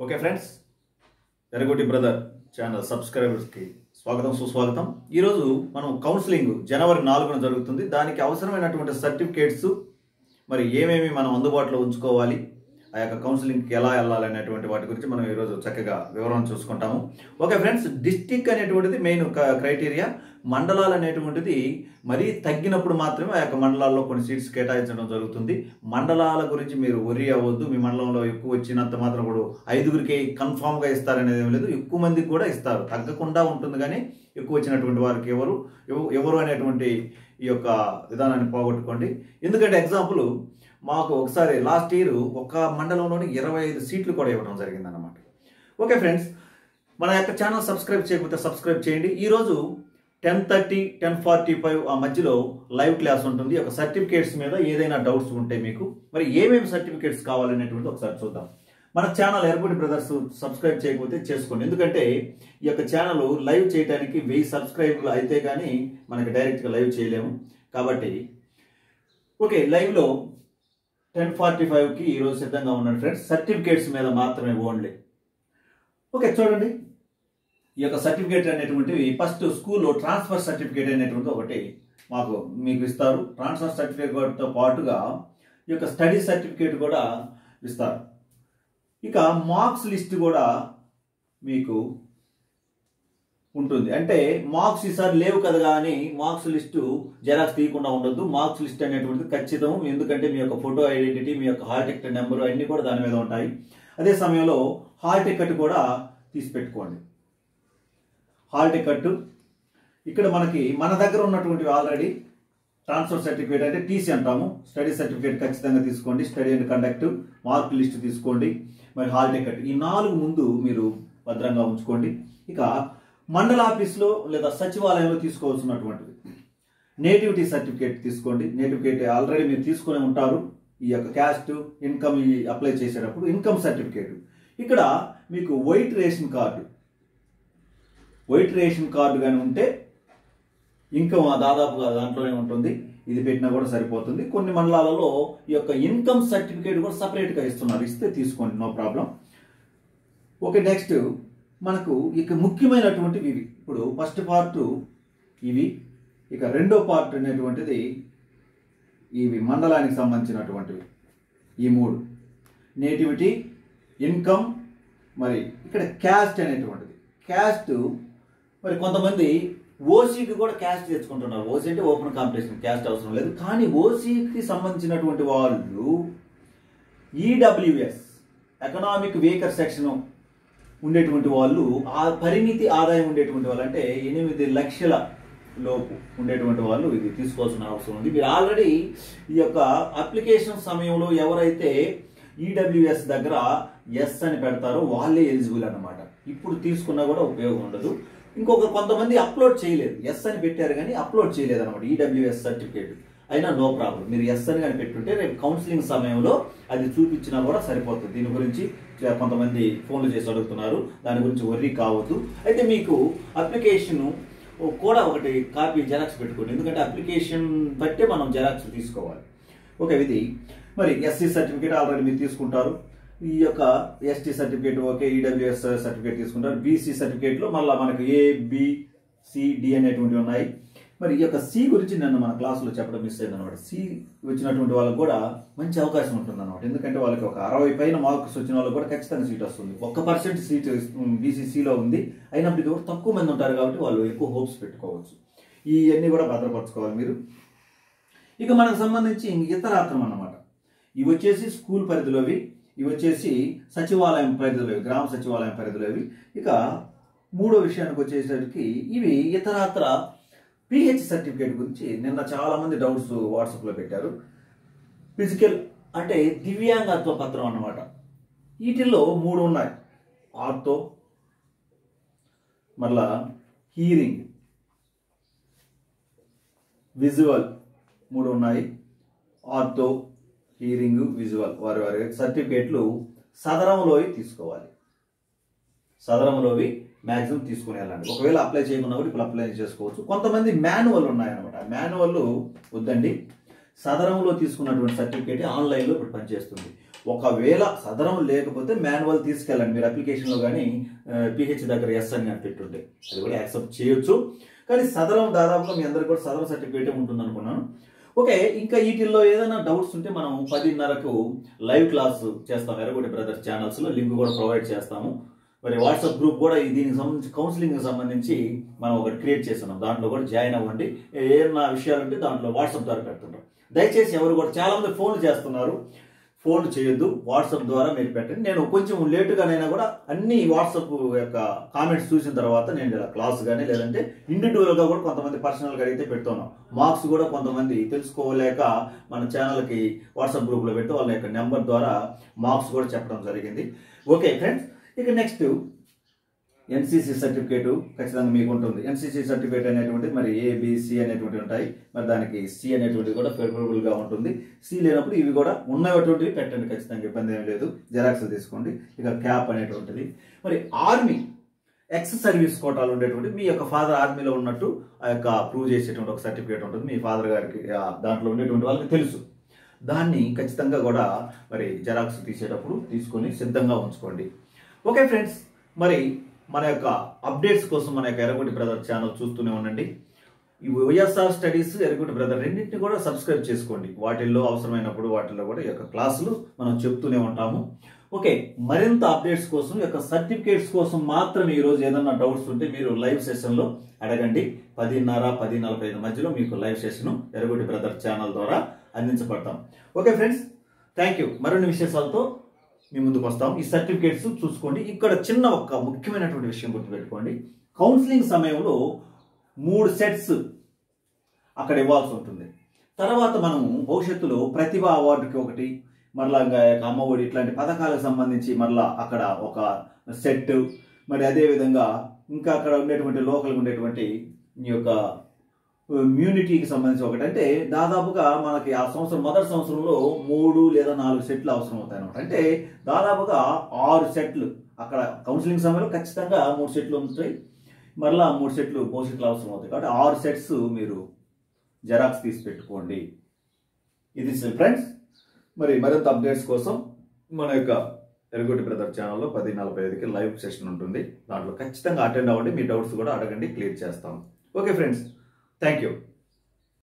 okay friends Erragondi brother channel సబ్స్క్రైబర్స్కి స్వాగతం సుస్వాగతం ఈరోజు మనం కౌన్సిలింగ్ జనవరి నాలుగున జరుగుతుంది దానికి అవసరమైనటువంటి సర్టిఫికేట్స్ మరి ఏమేమి మనం అందుబాటులో ఉంచుకోవాలి ఆ యొక్క కౌన్సిలింగ్కి ఎలా వెళ్ళాలి అనేటువంటి వాటి గురించి మనం ఈరోజు చక్కగా వివరణ చూసుకుంటాము ఓకే ఫ్రెండ్స్ డిస్టిక్ అనేటువంటిది మెయిన్ క్రైటీరియా మండలాలు అనేటువంటిది మరీ తగ్గినప్పుడు మాత్రమే ఆ యొక్క మండలాల్లో కొన్ని సీట్స్ కేటాయించడం జరుగుతుంది మండలాల గురించి మీరు వరి అవ్వద్దు మీ మండలంలో ఎక్కువ వచ్చినంత మాత్రం కూడా ఐదుగురికి కన్ఫామ్గా ఇస్తారనేది ఏం లేదు ఎక్కువ మందికి కూడా ఇస్తారు తగ్గకుండా ఉంటుంది కానీ ఎక్కువ వచ్చినటువంటి వారికి ఎవరు ఎవ- ఎవరు అనేటువంటి ఈ యొక్క విధానాన్ని పోగొట్టుకోండి ఎందుకంటే ఎగ్జాంపుల్ మాకు ఒకసారి లాస్ట్ ఇయర్ ఒక మండలంలోని ఇరవై ఐదు సీట్లు కూడా ఇవ్వడం జరిగిందన్నమాట ఓకే ఫ్రెండ్స్ మన యొక్క ఛానల్ సబ్స్క్రైబ్ చేయకపోతే సబ్స్క్రైబ్ చేయండి ఈరోజు ten thirty ten forty five ఆ మధ్యలో లైవ్ క్లాస్ ఉంటుంది ఒక సర్టిఫికేట్స్ మీద ఏదైనా డౌట్స్ ఉంటే మీకు మరి ఏమేమి సర్టిఫికేట్స్ కావాలనేటువంటి ఒకసారి చూద్దాం మన ఛానల్ ఎర్బడి బ్రదర్స్ సబ్స్క్రైబ్ చేయకపోతే చేసుకోండి ఎందుకంటే ఈ యొక్క ఛానల్ లైవ్ చేయడానికి వెయ్యి సబ్స్క్రైబ్లు అయితే కానీ మనకి డైరెక్ట్గా లైవ్ చేయలేము కాబట్టి ఓకే లైవ్లో టెన్ ఫార్టీ ఫైవ్కి ఈరోజు సిద్ధంగా ఉన్నాడు ఫ్రెండ్స్ సర్టిఫికేట్స్ మీద మాత్రమే ఓన్లీ ఓకే చూడండి ఈ యొక్క సర్టిఫికేట్ అనేటువంటివి ఫస్ట్ స్కూల్లో ట్రాన్స్ఫర్ సర్టిఫికేట్ అనేటువంటి ఒకటి మాకు మీకు ఇస్తారు ట్రాన్స్ఫర్ సర్టిఫికేట్తో పాటుగా ఈ యొక్క స్టడీ సర్టిఫికేట్ కూడా ఇస్తారు ఇక మార్క్స్ లిస్ట్ కూడా మీకు ఉంటుంది అంటే మార్క్స్ ఈసారి లేవు కదా కానీ మార్క్స్ లిస్టు జెరాక్స్ తీయకుండా ఉండొద్దు మార్క్స్ లిస్ట్ అనేటువంటిది ఖచ్చితం ఎందుకంటే మీ యొక్క ఫోటో ఐడెంటిటీ మీ యొక్క హాల్ టికెట్ నెంబర్ అన్నీ కూడా దాని మీద ఉంటాయి అదే సమయంలో హాల్ టికెట్ కూడా తీసి పెట్టుకోండి హాల్ టికెట్ ఇక్కడ మనకి మన దగ్గర ఉన్నటువంటి ఆల్రెడీ ట్రాన్స్ఫర్ సర్టిఫికేట్ అంటే టీసీ అంటాము స్టడీ సర్టిఫికేట్ ఖచ్చితంగా తీసుకోండి study and conduct mark list తీసుకోండి మరి హాల్ టికెట్ ఈ నాలుగు ముందు మీరు భద్రంగా ఉంచుకోండి ఇక మండల ఆఫీస్లో లేదా సచివాలయంలో తీసుకోవాల్సినటువంటిది నేటివిటీ సర్టిఫికేట్ తీసుకోండి నేటివికేట్ ఆల్రెడీ మీరు తీసుకొని ఉంటారు ఈ యొక్క క్యాస్ట్ ఇన్కమ్ ఈ అప్లై చేసేటప్పుడు ఇన్కమ్ సర్టిఫికేట్ ఇక్కడ మీకు white ration card white ration card కానీ ఉంటే ఇన్కమ్ దాదాపుగా దాంట్లోనే ఉంటుంది ఇది పెట్టినా కూడా సరిపోతుంది కొన్ని మండలాలలో ఈ యొక్క ఇన్కమ్ సర్టిఫికేట్ కూడా సపరేట్గా ఇస్తున్నారు ఇస్తే తీసుకోండి నో ప్రాబ్లం ఓకే నెక్స్ట్ మనకు ఇక ముఖ్యమైనటువంటివి ఇవి ఇప్పుడు ఫస్ట్ పార్ట్ ఇవి ఇక రెండో పార్ట్ అనేటువంటిది ఇవి మండలానికి సంబంధించినటువంటివి ఈ మూడు నేటివిటీ ఇన్కమ్ మరి ఇక్కడ క్యాస్ట్ అనేటువంటిది క్యాస్ట్ మరి కొంతమంది ఓసీకి కూడా క్యాస్ట్ తెచ్చుకుంటున్నారు ఓసీ అంటే ఓపెన్ కాంపిటీషన్ క్యాస్ట్ అవసరం లేదు కానీ ఓసీకి సంబంధించినటువంటి వాళ్ళు ఈడబ్ల్యూఎస్ ఎకనామిక్ వీకర్ సెక్షన్ ఉండేటువంటి వాళ్ళు ఆ పరిమితి ఆదాయం ఉండేటువంటి వాళ్ళు అంటే ఎనిమిది లక్షల లోపు ఉండేటువంటి వాళ్ళు ఇది తీసుకోవాల్సిన అవసరం ఉంది మీరు ఆల్రెడీ ఈ యొక్క అప్లికేషన్ సమయంలో ఎవరైతే ఈడబ్ల్యూఎస్ దగ్గర ఎస్ అని పెడతారో వాళ్ళే ఎలిజిబుల్ అన్నమాట ఇప్పుడు తీసుకున్నా కూడా ఉపయోగం ఉండదు ఇంకొక కొంతమంది అప్లోడ్ చేయలేదు ఎస్ అని పెట్టారు కానీ అప్లోడ్ చేయలేదు అనమాట ఈడబ్ల్యూఎస్ సర్టిఫికేట్ అయినా నో ప్రాబ్లం మీరు ఎస్ అని కానీ పెట్టుంటే రేపు కౌన్సిలింగ్ సమయంలో అది చూపించినా కూడా సరిపోతుంది దీని గురించి చ- కొంతమంది ఫోన్లు చేసి అడుగుతున్నారు దాని గురించి వర్రీ కావద్దు అయితే మీకు అప్లికేషన్ కూడా ఒకటి కాపీ జెరాక్స్ పెట్టుకోండి ఎందుకంటే అప్లికేషన్ బట్టే మనం జెరాక్స్ తీసుకోవాలి ఓకే ఇది మరి ఎస్సీ సర్టిఫికేట్ ఆల్రెడీ మీరు తీసుకుంటారు ఈ యొక్క ST certificate okay EWS certificate తీసుకుంటారు బీసీ సర్టిఫికేట్లో మళ్ళీ మనకు ఏ బి సి డి అనేటువంటివి ఉన్నాయి మరి ఈ యొక్క సి గురించి నన్ను మన క్లాసులో చెప్పడం మిస్ అయింది అనమాట సి వచ్చినటువంటి వాళ్ళకి కూడా మంచి అవకాశం ఉంటుంది అనమాట ఎందుకంటే వాళ్ళకి ఒక అరవై పైన మార్క్స్ వచ్చిన వాళ్ళకి కూడా ఖచ్చితంగా సీట్ వస్తుంది ఒక్క పర్సెంట్ సీట్ బీసీసీలో ఉంది అయినప్పటికీ కూడా తక్కువ మంది ఉంటారు కాబట్టి వాళ్ళు ఎక్కువ హోప్స్ పెట్టుకోవచ్చు ఇవన్నీ కూడా భద్రపరచుకోవాలి మీరు ఇక మనకు సంబంధించి ఇంక ఇతరాత్రం అన్నమాట ఇవి వచ్చేసి స్కూల్ పరిధిలోవి ఇవి వచ్చేసి సచివాలయం పరిధిలోవి గ్రామ సచివాలయం పరిధిలోవి ఇక మూడో విషయానికి వచ్చేసరికి ఇవి ఇతరాత్ర పిహెచ్ సర్టిఫికేట్ గురించి నిన్న చాలా మంది డౌట్స్ వాట్సాప్లో పెట్టారు ఫిజికల్ అంటే దివ్యాంగత్వ పత్రం అన్నమాట వీటిల్లో మూడు ఉన్నాయి ఆర్తో మళ్ళా హీరింగ్ విజువల్ మూడు ఉన్నాయి ఆర్తో హీరింగ్ విజువల్ వారి వారి సర్టిఫికేట్లు సదరంలోవి తీసుకోవాలి సదరంలోవి మ్యాక్సిమం తీసుకుని వెళ్ళండి ఒకవేళ అప్లై చేయకుండా కూడా ఇప్పుడు అప్లై చేసుకోవచ్చు కొంతమంది మాన్యువల్ ఉన్నాయన్నమాట మాన్యువల్ వద్దండి సదరంలో తీసుకున్నటువంటి సర్టిఫికేట్ ఆన్లైన్లో ఇప్పుడు పనిచేస్తుంది ఒకవేళ సదరం లేకపోతే మాన్యువల్ తీసుకెళ్ళండి మీరు అప్లికేషన్లో కానీ పిహెచ్ దగ్గర ఎస్ అని కానీ పెట్టుంటే అది కూడా యాక్సెప్ట్ చేయొచ్చు కానీ సదరం దాదాపుగా మీ అందరికి కూడా సదరం సర్టిఫికేట్ ఉంటుంది అనుకున్నాను ఓకే ఇంకా వీటిల్లో ఏదైనా డౌట్స్ ఉంటే మనం పదిన్నరకు లైవ్ క్లాస్ చేస్తాం ఎర్రగొండి బ్రదర్స్ ఛానల్స్లో లింక్ కూడా ప్రొవైడ్ చేస్తాము మరి వాట్సాప్ గ్రూప్ కూడా ఈ దీనికి సంబంధించి కౌన్సిలింగ్ సంబంధించి మనం ఒకటి క్రియేట్ చేస్తున్నాం దాంట్లో కూడా జాయిన్ అవ్వండి ఏమన్నా విషయాలు ఉంటే దాంట్లో వాట్సాప్ ద్వారా పెడుతుంటాం దయచేసి ఎవరు కూడా చాలా మంది ఫోన్లు చేస్తున్నారు ఫోన్ చేయొద్దు వాట్సాప్ ద్వారా మీరు పెట్టండి నేను కొంచెం లేటుగానైనా కూడా అన్ని వాట్సాప్ యొక్క కామెంట్స్ చూసిన తర్వాత నేను ఇలా క్లాస్ కానీ లేదంటే ఇండివిజువల్గా కూడా కొంతమంది పర్సనల్గా అయితే పెడుతున్నాం మార్క్స్ కూడా కొంతమంది తెలుసుకోలేక మన ఛానల్కి వాట్సాప్ గ్రూప్లో పెట్టి వాళ్ళ యొక్క నెంబర్ ద్వారా మార్క్స్ కూడా చెప్పడం జరిగింది ఓకే ఫ్రెండ్స్ ఇక నెక్స్ట్ ఎన్సీసీ సర్టిఫికేట్ ఖచ్చితంగా మీకు ఉంటుంది ఎన్సీసీ సర్టిఫికేట్ అనేటువంటిది మరి ఏబిసి అనేటువంటి ఉంటాయి మరి దానికి సి అనేటువంటిది కూడా ఫేవరబుల్ గా ఉంటుంది సి లేనప్పుడు ఇవి కూడా ఉన్నటువంటివి పెట్టండి ఖచ్చితంగా ఇబ్బంది ఏం లేదు జెరాక్స్ తీసుకోండి ఇక క్యాప్ అనేటువంటిది మరి ఆర్మీ ఎక్స్ సర్వీస్ కోటాలు ఉండేటువంటి మీ యొక్క ఫాదర్ ఆర్మీలో ఉన్నట్టు ఆ యొక్క ప్రూవ్ చేసేటువంటి ఒక సర్టిఫికేట్ ఉంటుంది మీ ఫాదర్ గారికి ఆ దాంట్లో ఉండేటువంటి వాళ్ళకి తెలుసు దాన్ని ఖచ్చితంగా కూడా మరి జెరాక్స్ తీసేటప్పుడు తీసుకొని సిద్ధంగా ఉంచుకోండి ఓకే ఫ్రెండ్స్ మరి మన యొక్క అప్డేట్స్ కోసం మన యొక్క ఎర్రగొండి బ్రదర్ ఛానల్ చూస్తూనే ఉండండి ఈ వైఎస్ఆర్ స్టడీస్ ఎర్రగొండి బ్రదర్ రెండింటిని కూడా సబ్స్క్రైబ్ చేసుకోండి వాటిల్లో అవసరమైనప్పుడు వాటిల్లో కూడా ఈ యొక్క క్లాసులు మనం చెప్తూనే ఉంటాము ఓకే మరింత అప్డేట్స్ కోసం ఈ యొక్క సర్టిఫికేట్స్ కోసం మాత్రమే ఈ రోజు ఏదన్నా డౌట్స్ ఉంటే మీరు లైవ్ సెషన్లో అడగండి పదిన్నర పది నలభై ఐదు మధ్యలో మీకు live session Erragondi brother channel ద్వారా అందించబడతాం ఓకే ఫ్రెండ్స్ థ్యాంక్ యూ మరిన్ని విశేషాలతో మీ ముందుకు వస్తాం ఈ సర్టిఫికేట్స్ చూసుకోండి ఇక్కడ చిన్న ఒక ముఖ్యమైనటువంటి విషయం గుర్తుపెట్టుకోండి కౌన్సిలింగ్ సమయంలో మూడు సెట్స్ అక్కడ ఇవ్వాల్సి ఉంటుంది తర్వాత మనము భవిష్యత్తులో ప్రతిభ అవార్డుకి ఒకటి మరలా ఇంకా అమ్మఒడి ఇట్లాంటి పథకాలకు సంబంధించి మరలా అక్కడ ఒక సెట్ మరి అదే విధంగా ఇంకా అక్కడ ఉండేటువంటి లోకల్ ఉండేటువంటి ఈ యొక్క ఇమ్యూనిటీకి సంబంధించి ఒకటి అంటే దాదాపుగా మనకి ఆ సంవత్సరం మొదటి సంవత్సరంలో మూడు లేదా నాలుగు సెట్లు అవసరం అవుతాయి అనమాట అంటే దాదాపుగా ఆరు సెట్లు అక్కడ కౌన్సిలింగ్ సమయంలో ఖచ్చితంగా మూడు సెట్లు ఉంటాయి మరలా మూడు సెట్లు భవిష్యత్తులో అవసరం అవుతాయి కాబట్టి ఆరు సెట్స్ మీరు జెరాక్స్ తీసి పెట్టుకోండి ఇది ఫ్రెండ్స్ మరి మరింత అప్డేట్స్ కోసం మన యొక్క ఎరగొట్టి బ్రదర్ ఛానల్లో పది నలభై ఐదుకి లైవ్ సెషన్ ఉంటుంది దాంట్లో ఖచ్చితంగా అటెండ్ అవ్వండి మీ డౌట్స్ కూడా అడగండి క్లియర్ చేస్తాం ఓకే ఫ్రెండ్స్ థ్యాంక్ యూ